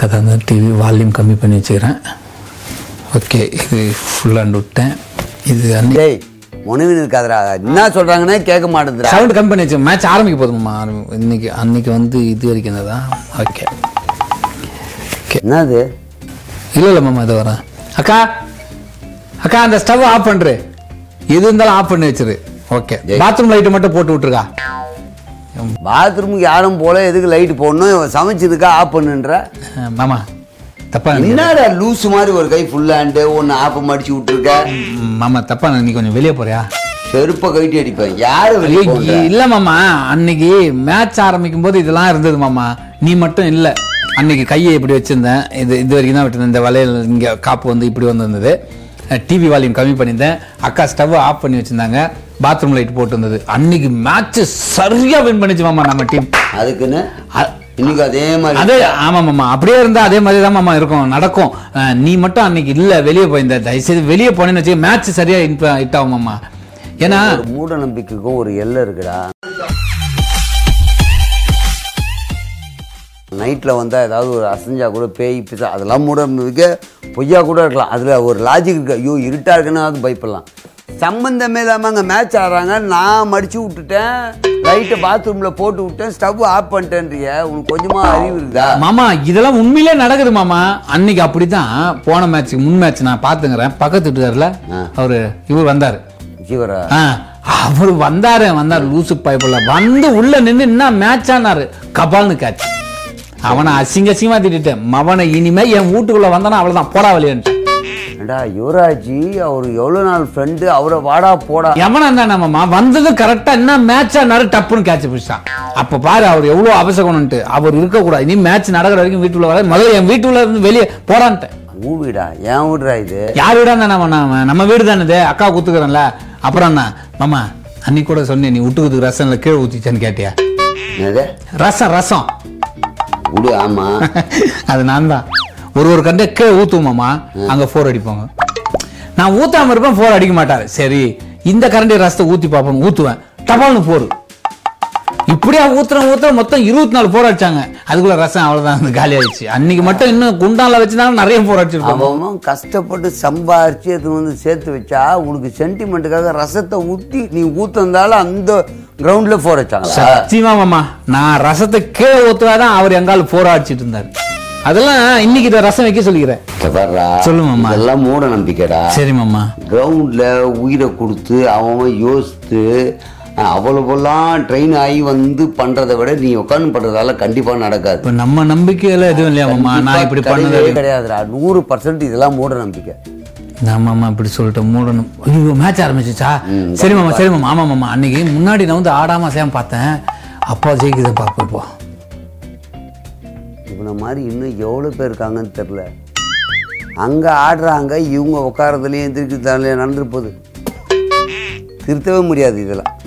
கதை அந்த TV volume கம்மி பண்ணி வச்சுக்கிறேன் ஓகே இது ஃபுல்லாண்டு விட்டேன் இது அன்னி டேய் முனைவின் இருக்காதடா என்ன சொல்றாங்கன்னே கேட்க மாட்டேதுடா சவுண்ட் கம்மி பண்ணி வச்சு மேட்ச் ஆரம்பிக்க போதும்மா இன்னைக்கு அன்னைக்கு வந்து இது வரைக்கும் இருந்ததா ஓகே என்னது இல்லை இல்லை மாமா இது வரேன் அக்கா அக்கா அந்த ஸ்டவ் ஆஃப் பண்ணுரு எது இருந்தாலும் ஆஃப் பண்ணி வச்சிரு ஓகே பாத்ரூம் லைட்டை மட்டும் போட்டு விட்ருக்கா பாத்ரூமுக்கு யாரும் போல எதுக்கு லைட் போடணும் சமைச்சதுக்கா ஆஃப் பண்ணுன்ற அஹ், மாமா தப்பா நினைக்காத. என்னடா லூஸ் மாதிரி ஒரு கை ஃபுல் ஹேண்டு ஒன்று ஆப்ப மடிச்சு விட்டுருக்க ம், மாமா தப்பா நீ கொஞ்சம் வெளியே போறியா செருப்பை கழட்டி அடிப்பேன் யாரு வெளியே ஐயோ, போன்ற இல்ல மாமா அன்னைக்கு மேட்ச் ஆரம்பிக்கும் போது இதெல்லாம் இருந்தது மாமா நீ மட்டும் இல்ல அன்னைக்கு கையை இப்படி வச்சிருந்தேன் இது இது வரைக்கும் தான் விட்டுருந்தேன் இந்த வளையல் இங்க காப்பு வந்து இப்படி வந்திருந்தது டிவி வால்யூம் கம்மி பண்ணியிருந்தேன் அக்கா ஸ்டவ் ஆஃப் பண்ணி வச்சிருந்தாங்க பாத்ரூம் லைட் போட்டு இருந்தது அன்னைக்கு மேட்ச் சரியா வின் பண்ணிச்சு மாமா நம்ம டீம் அதுக்குன்னு இன்னைக்கு அதே மாதிரி அதே ஆமா மாமா அப்படியே இருந்தா அதே மாதிரி தான் மாமா இருக்கும் நடக்கும் அஹ், நீ மட்டும் அன்னைக்கு இல்ல வெளியே போயிருந்த தயவுசெய்து வெளியே போனேன்னு வச்சு மேட்ச் சரியா ஹிட் ஆகும் மாமா ஏன்னா ஒரு மூட நம்பிக்கைக்கும் ஒரு எல்லை இருக்குடா நைட்டில் வந்தால் ஏதாவது ஒரு அசைஞ்சா கூட பேய் பிசா அதெல்லாம் மூட நம்பிக்கை பொய்யா கூட இருக்கலாம் அதில் ஒரு லாஜிக் இருக்கு ஐயோ இருட்டாக இருக்குன்னு அது பயப்படலாம் சம்பந்தமே இல்லாமல் அங்கே மேட்ச் ஆடுறாங்க நான் மடிச்சு விட்டுட்டேன் லைட்டை பாத்ரூமில் போட்டு விட்டேன் ஸ்டவ் ஆஃப் பண்ணிட்டேன்றிய உனக்கு கொஞ்சமாக அறிவு இருக்குதா மாமா இதெல்லாம் உண்மையிலே நடக்குது மாமா அன்னைக்கு அப்படிதான் போன மேட்ச் முன் மேட்ச் நான் பாத்துக்கிறேன் பக்கத்து வீட்டுக்காரில் அவரு இவர் வந்தாரு ஜீவரா ஆ, அவர் வந்தாரு வந்தாரு லூசு பைப்புல வந்து உள்ள நின்று என்ன மேட்ச் ஆனாரு கபால்னு கேட்ச் அவனை அசிங்க அசிங்கமா திட்டேன் மவனை இனிமே என் வீட்டுக்குள்ள வந்தானா அவ்வளவுதான் போடா வழியன்ட்டு ஏண்டா யுவராஜி அவர் எவ்வளோ நாள் ஃப்ரெண்டு அவரை வாடா போடா எவனா இருந்தா மாமா வந்தது கரெக்டா என்ன மேட்ச் ஆனாரு டப்புன்னு கேட்ச் பிடிச்சான் அப்ப பாரு அவர் எவ்வளவு அவசகம்னுட்டு அவர் இருக்க கூடாது இனி மேட்ச் நடக்கிற வரைக்கும் வீட்டுக்குள்ள வர முதல்ல என் வீட்டுக்குள்ள இருந்து வெளியே போடான்ட்டேன் ஊ வீடா ஏன் வீடுடா இது யார் வீடா தானே நம்ம நம்ம வீடு தானே இது அக்கா குத்துக்கிறேன்ல அப்புறம் என்ன மாமா அன்னைக்கு கூட சொன்னேன் நீ விட்டுக்குதுக்கு ரசம் இல்லை கீழே ஊத்திச்சான்னு கேட்டியா என்னது ரசம் ரசம் விடு ஆமா அது நான் தான் ஒரு ஒரு கண்டே கீழே ஊத்துவோமாமா அங்க ஃபோர் அடிப்பாங்க நான் ஊத்தாம இருப்பேன் ஃபோர் அடிக்க மாட்டாரு சரி இந்த கரண்டி ரசத்தை ஊத்தி பார்ப்போம் ஊத்துவேன் டபால்னு ஃபோர் இப்படியா ஊத்துறேன் ஊத்துறேன் மொத்தம் இருபத்தி நாலு ஃபோர் அடிச்சாங்க அதுக்குள்ள ரசம் அவ்வளவுதான் அந்த காலி ஆயிடுச்சு அன்னைக்கு மட்டும் இன்னும் குண்டால வச்சுதான் நிறைய ஃபோர் அடிச்சிருப்பாங்க அவன் கஷ்டப்பட்டு சம்பாரிச்சு அது வந்து சேர்த்து வச்சா உனக்கு சென்டிமெண்ட்டுக்காக ரசத்தை ஊற்றி நீ ஊத்தந்தாலும் அந்த கிரவுண்ட்ல போற வச்சாங்களா சத்தியமா மாமா நான் ரசத்தை கீழே ஊத்துவாதான் அவர் எங்கால ஃபோர் அடிச்சிட்டு இருந்தாரு அதெல்லாம் இன்னைக்கு இதை ரசம் வைக்க சொல்லிக்கிறேன் இங்க பாருடா, சொல்லு மாமா. இதெல்லாம் மூட நம்பிக்கைடா சரி மாமா கிரவுண்ட்ல உயிரை கொடுத்து அவன் அவன் யோசித்து அஹ், அவ்வளவுலாம் ட்ரெயின் ஆகி வந்து பண்றதை விட நீ உட்காந்து பண்றதால கண்டிப்பா நடக்காது இப்ப நம்ம நம்பிக்கையில எதுவும் இல்லையா மாமா நான் இப்படி பண்ணது கிடையவே கிடையாதுடா நூறு பர்சன்ட் இதெல்லாம் மூட நம்பிக்கை நான் மாமா இப்படி சொல்லிட்டு மூடணும் ஐயோ மேட்ச் ஆரம்பிச்சிச்சா சரி மாமா சரி மாமா ஆமா மாமா அன்னைக்கு முன்னாடி நான் வந்து ஆடாம சேம் பார்த்தேன் அப்பா ஜெயிக்குது பார்ப்போம் இப்போ இவனை மாதிரி இன்னும் எவ்வளோ பேர் இருக்காங்கன்னு தெரில அங்கே ஆடுறாங்க இவங்க உட்காரதுலேயும் எந்திரிக்கிறதுலையும் நடந்துட்டு போகுது திருத்தவே முடியாது இதெல்லாம்